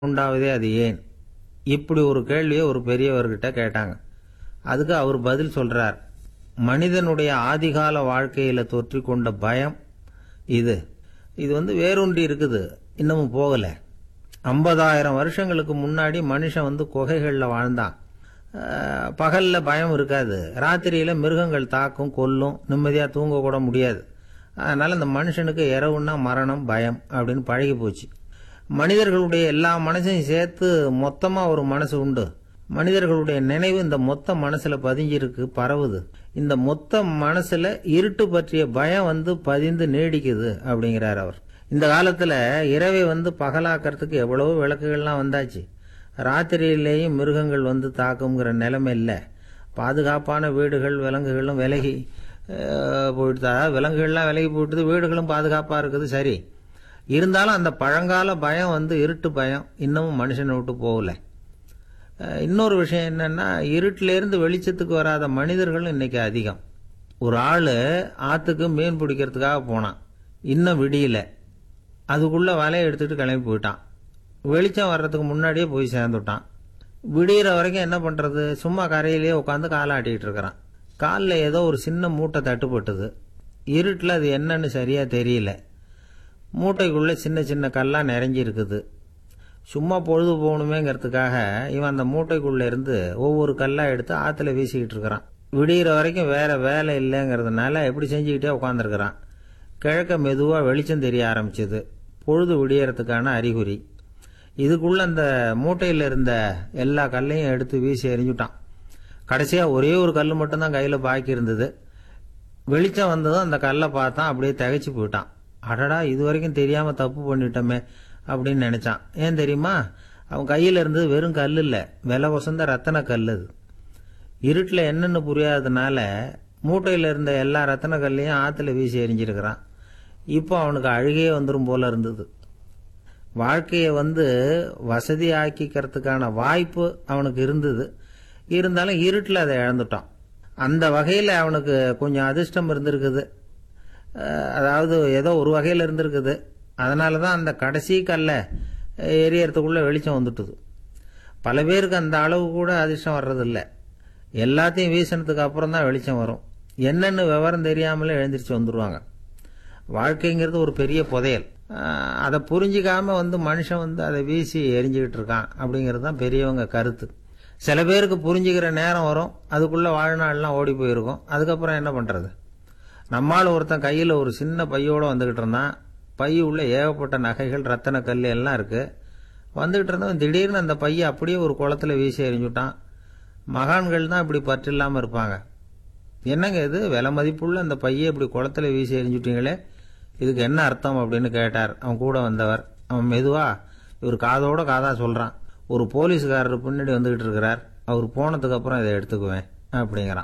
உண்டாவதே அது ஏன் இப்படி ஒரு கேள்வியை ஒரு பெரியவர்கிட்ட கேட்டாங்க அதுக்கு அவர் பதில் சொல்றார் மனிதனுடைய ஆதிகால வாழ்க்கையில தொற்றிக் கொண்ட பயம் இது இது வந்து வேரூன்றி இருக்குது இன்னமும் போகல ஐம்பதாயிரம் வருஷங்களுக்கு முன்னாடி மனுஷன் வந்து குகைகளில் வாழ்ந்தான் அஹ், பகல்ல பயம் இருக்காது ராத்திரியில மிருகங்கள் தாக்கும் கொல்லும் நிம்மதியா தூங்க கூட முடியாது அதனால இந்த மனுஷனுக்கு இரவுன்னா மரணம் பயம் அப்படின்னு பழகி போச்சு மனிதர்களுடைய எல்லா மனசையும் சேர்த்து மொத்தமா ஒரு மனசு உண்டு மனிதர்களுடைய நினைவு இந்த மொத்த மனசுல பதிஞ்சிருக்கு பரவுது இந்த மொத்த மனசுல இருட்டு பற்றிய பயம் வந்து பதிந்து நீடிக்குது அப்படிங்கிறார் அவர் இந்த காலத்துல இரவை வந்து பகலாக்கிறதுக்கு எவ்வளவோ விளக்குகள்லாம் வந்தாச்சு ராத்திரியிலேயும் மிருகங்கள் வந்து தாக்குங்கிற நிலைமை இல்லை பாதுகாப்பான வீடுகள் விலங்குகளும் விலகி அஹ், போயிடுதா விலங்குகள்லாம் விலகி போயிடுது வீடுகளும் பாதுகாப்பா இருக்குது சரி இருந்தாலும் அந்த பழங்கால பயம் வந்து இருட்டு பயம் இன்னமும் மனுஷனை விட்டு போகல அஹ், இன்னொரு விஷயம் என்னன்னா இருட்டிலேருந்து வெளிச்சத்துக்கு வராத மனிதர்கள் இன்னைக்கு அதிகம் ஒரு ஆள் ஆற்றுக்கு மீன் பிடிக்கிறதுக்காக போனான் இன்னும் விடியல அதுக்குள்ள வலையை எடுத்துட்டு கிளம்பி போயிட்டான் வெளிச்சம் வர்றதுக்கு முன்னாடியே போய் சேர்ந்துட்டான் விடியிற வரைக்கும் என்ன பண்றது சும்மா கரையிலேயே உட்காந்து காலாட்டிட்டு இருக்கிறான் காலில் ஏதோ ஒரு சின்ன மூட்டை தட்டுப்பட்டது இருட்டில் அது என்னன்னு சரியா தெரியல மூட்டைக்குள்ள சின்ன சின்ன கல்லாக நிறைஞ்சி இருக்குது சும்மா பொழுது போகணுமேங்கிறதுக்காக இவன் அந்த மூட்டைக்குள்ள இருந்து ஒவ்வொரு கல்லா எடுத்து ஆற்றுல வீசிக்கிட்டு இருக்கிறான் விடிகிற வரைக்கும் வேற வேலை இல்லைங்கிறதுனால எப்படி செஞ்சுக்கிட்டே உட்காந்துருக்கிறான் கிழக்க மெதுவாக வெளிச்சம் தெரிய ஆரம்பிச்சது பொழுது விடியறதுக்கான அறிகுறி இதுக்குள்ள அந்த மூட்டையில் இருந்த எல்லா கல்லையும் எடுத்து வீசி எறிஞ்சுட்டான் கடைசியாக ஒரே ஒரு கல் மட்டும்தான் கையில் பாக்கி இருந்தது வெளிச்சம் வந்ததும் அந்த கல்லை பார்த்தான் அப்படியே திகைச்சு போயிட்டான் அடடா இது வரைக்கும் தெரியாம தப்பு பண்ணிட்டோமே அப்படின்னு நினைச்சான் ஏன் தெரியுமா அவன் கையில இருந்தது வெறும் கல் இல்ல விலை வசந்த ரத்தன கல் அது இருட்டில் என்னன்னு புரியாததுனால மூட்டையில் இருந்த எல்லா ரத்தன கல்லையும் ஆற்றுல வீசி எறிஞ்சிருக்கிறான் இப்போ அவனுக்கு அழுகையே வந்துடும் போல இருந்தது வாழ்க்கையை வந்து வசதி ஆக்கிக்கிறதுக்கான வாய்ப்பு அவனுக்கு இருந்தது இருந்தாலும் இருட்டில் அதை இழந்துட்டான் அந்த வகையில் அவனுக்கு கொஞ்சம் அதிர்ஷ்டம் இருந்திருக்குது அஹ் அதாவது ஏதோ ஒரு வகையில் இருந்திருக்குது அதனால தான் அந்த கடைசி கல்லை எரியறதுக்குள்ள வெளிச்சம் வந்துட்டுது பல பேருக்கு அந்த அளவு கூட அதிர்ஷ்டம் வர்றதில்ல எல்லாத்தையும் வீசினதுக்கு அப்புறம் தான் வெளிச்சம் வரும் என்னன்னு விவரம் தெரியாமலே எழுந்திரிச்சு வந்துடுவாங்க வாழ்க்கைங்கிறது ஒரு பெரிய புதையல் அஹ் அதை புரிஞ்சிக்காம வந்து மனுஷன் வந்து அதை வீசி எரிஞ்சுக்கிட்டு இருக்கான் அப்படிங்கிறது தான் பெரியவங்க கருத்து சில பேருக்கு புரிஞ்சுக்கிற நேரம் வரும் அதுக்குள்ள வாழ்நாள்லாம் ஓடி போயிருக்கும் அதுக்கப்புறம் என்ன பண்றது நம்மால் ஒருத்தன் கையில் ஒரு சின்ன பையோட வந்துகிட்டு இருந்தான் பை உள்ள ஏகப்பட்ட நகைகள் ரத்தன கல் எல்லாம் இருக்கு வந்துகிட்டு இருந்தவன் திடீர்னு அந்த பையை அப்படியே ஒரு குளத்துல வீசி எறிஞ்சுட்டான் மகான்கள் தான் இப்படி பற்று இல்லாம இருப்பாங்க என்னங்க இது விலை மதிப்புள்ள அந்த பையை இப்படி குளத்துல வீசி எறிஞ்சுட்டீங்களே இதுக்கு என்ன அர்த்தம் அப்படின்னு கேட்டார் அவன் கூட வந்தவர் அவன் மெதுவா இவர் காதோட காதா சொல்றான் ஒரு போலீஸ்காரர் பின்னாடி வந்துகிட்டு இருக்கிறார் அவர் போனதுக்கு அப்புறம் இதை எடுத்துக்குவேன் அப்படிங்கிறான்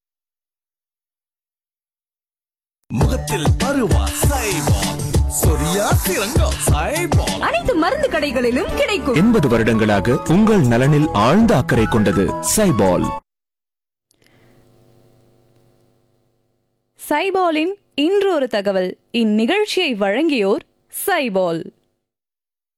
முகத்தில் பருவா சைபால் சொரியா சிறங்கம் சைபால் அனைத்து மருந்து கடைகளிலும் கிடைக்கும் எண்பது வருடங்களாக உங்கள் நலனில் ஆழ்ந்த அக்கறை கொண்டது சைபால் சைபாலின் இன்று ஒரு தகவல் இந்நிகழ்ச்சியை வழங்கியோர் சைபால்